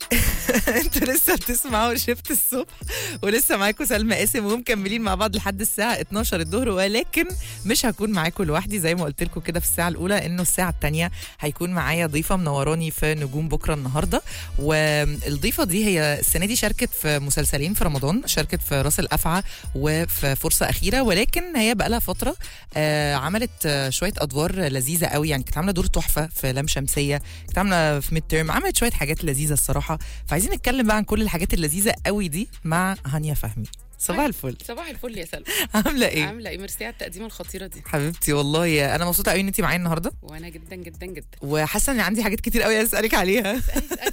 انتوا لسه بتسمعوا شفت الصبح ولسه معاكم سلمى قاسم ومكملين مع بعض لحد الساعه 12 الظهر ولكن مش هكون معاكم لوحدي زي ما قلت لكم كده في الساعه الاولى انه الساعه الثانيه هيكون معايا ضيفه منوراني في نجوم بكره النهارده والضيفه دي هي السنه دي شاركت في مسلسلين في رمضان شاركت في راس الافعى وفي فرصه اخيره ولكن هي بقى لها فتره آه عملت آه شويه ادوار لذيذه قوي يعني كانت عامله دور تحفه في لام شمسيه كانت عامله في ميد تيرم عملت شويه حاجات لذيذه الصراحه فعايزين نتكلم بقى عن كل الحاجات اللذيذه قوي دي مع هانيا فهمي صباح الفل صباح الفل يا سلمى عامله ايه عامله ايه ميرسي على التقديمه الخطيره دي حبيبتي والله انا مبسوطه قوي ان انت معايا النهارده وانا جدا جدا جدا وحاسه ان عندي حاجات كتير قوي عايز اسالك عليها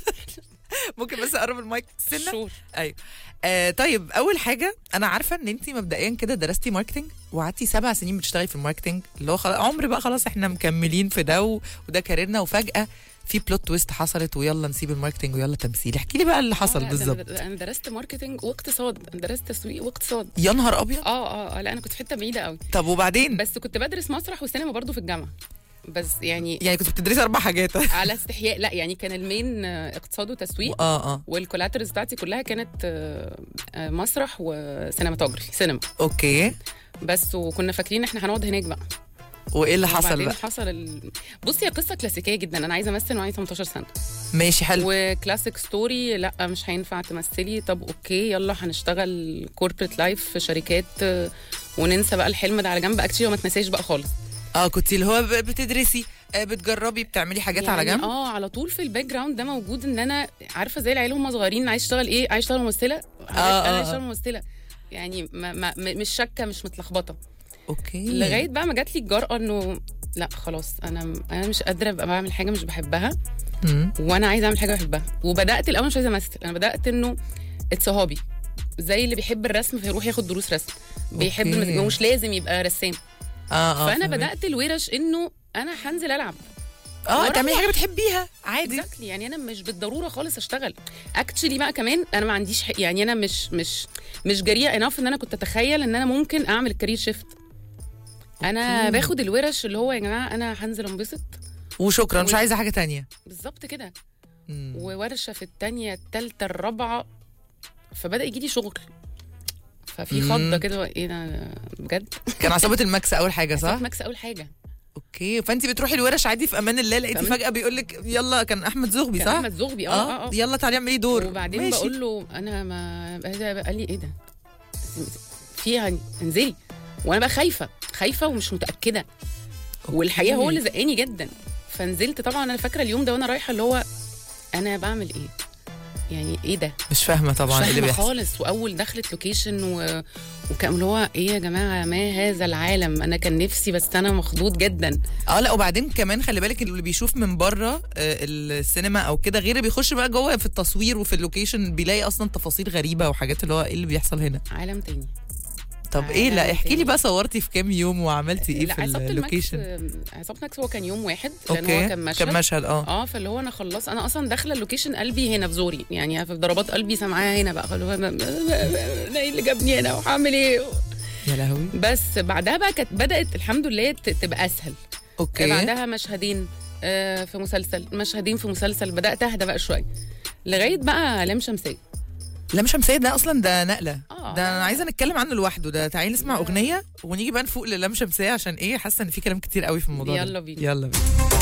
ممكن بس اقرب المايك سنه شور ايوه آه طيب اول حاجه انا عارفه ان انت مبدئيا كده درستي ماركتنج وقعدتي سبع سنين بتشتغلي في الماركتنج اللي هو خلاص عمر بقى خلاص احنا مكملين في ده و- وده كاريرنا وفجاه في بلوت تويست حصلت ويلا نسيب الماركتنج ويلا تمثيل احكي لي بقى اللي آه، حصل لا، ده بالظبط انا انا درست ماركتنج واقتصاد أنا درست تسويق واقتصاد يا نهار ابيض اه اه اه لا انا كنت في حته بعيده قوي طب وبعدين بس كنت بدرس مسرح وسينما برضو في الجامعه بس يعني يعني كنت بتدرسي اربع حاجات على استحياء لا يعني كان المين آه، اقتصاد وتسويق اه اه والكولاترز بتاعتي كلها كانت آه، آه، مسرح وسينماتوجرافي سينما اوكي بس وكنا فاكرين احنا هنقعد هناك بقى وايه اللي حصل وبعدين بقى حصل ال... بصي هي قصه كلاسيكيه جدا انا عايزه امثل وعندي 18 سنه ماشي حلو وكلاسيك ستوري لا مش هينفع تمثلي طب اوكي يلا هنشتغل كوربريت لايف في شركات آه، وننسى بقى الحلم ده على جنب اكشلي وما تنساش بقى خالص اه كنت اللي هو ب- بتدرسي آه، بتجربي بتعملي حاجات على يعني جنب اه على طول في الباك جراوند ده موجود ان انا عارفه زي العيال هم صغيرين عايز اشتغل ايه عايز اشتغل ممثله آه، انا عايز آه. اشتغل ممثله يعني ما ما م- مش شاكه مش متلخبطه اوكي لغايه بقى ما جات لي الجرأه انه لا خلاص انا انا مش قادره ابقى بعمل حاجه مش بحبها مم. وانا عايزه اعمل حاجه بحبها وبدات الاول مش عايزه امثل انا بدات انه اتس هوبي زي اللي بيحب الرسم فيروح ياخد دروس رسم بيحب أوكي. المزيكا مش لازم يبقى رسام اه اه فانا فهمت. بدات الورش انه انا هنزل العب اه وأروح. تعملي حاجه بتحبيها عادي exactly. يعني انا مش بالضروره خالص اشتغل اكشلي بقى كمان انا ما عنديش ح... يعني انا مش مش مش جريئه اناف ان انا كنت اتخيل ان انا ممكن اعمل الكارير شيفت انا أوكي. باخد الورش اللي هو يا جماعه انا هنزل انبسط وشكرا مش و- عايزه حاجه تانية بالظبط كده مم. وورشه في الثانيه الثالثه الرابعه فبدا يجي لي شغل ففي مم. خضه كده ايه ده بجد كان عصابه الماكس اول حاجه صح صح ماكس اول حاجه اوكي فانت بتروحي الورش عادي في امان الله لقيتي في أمان- فجاه بيقول لك يلا كان احمد زغبي كان صح احمد زغبي اه اه, آه. يلا تعالي اعملي دور وبعدين ماشي. بقول له انا ما قال لي ايه ده فيها انزلي وانا بقى خايفه خايفه ومش متاكده والحقيقه هو اللي زقاني جدا فنزلت طبعا انا فاكره اليوم ده وانا رايحه اللي هو انا بعمل ايه يعني ايه ده مش فاهمه طبعا مش ايه اللي فاهمه بيحصل خالص واول دخلت لوكيشن و... وكان اللي هو ايه يا جماعه ما هذا العالم انا كان نفسي بس انا مخضوض جدا اه لا وبعدين كمان خلي بالك اللي بيشوف من بره آه، السينما او كده غير اللي بيخش بقى جوه في التصوير وفي اللوكيشن بيلاقي اصلا تفاصيل غريبه وحاجات اللي هو ايه اللي بيحصل هنا عالم تاني طب ايه لا عالم احكي لي تاني. بقى صورتي في كام يوم وعملتي ايه لا في عصابه الماكس اللوكيشن عصابه الماكس هو كان يوم واحد لان اوكي هو كان مشهد كان مشهد اه اه فاللي هو انا خلص انا اصلا داخله اللوكيشن قلبي هنا في زوري يعني في ضربات قلبي سامعاها هنا بقى اللي هو انا ايه اللي جابني هنا وهعمل ايه يا لهوي بس بعدها بقى كانت بدات الحمد لله ت- تبقى اسهل اوكي بعدها مشهدين آه، في مسلسل مشهدين في مسلسل بدات اهدى بقى شويه لغايه بقى لام شمسيه لا مش شمسية ده اصلا ده نقله اه ده انا عايزه نتكلم عنه لوحده ده تعالي نسمع لا. اغنيه ونيجي بقى نفوق للام شمسيه عشان ايه حاسه ان في كلام كتير قوي في الموضوع ده. يلا بينا. يلا بينا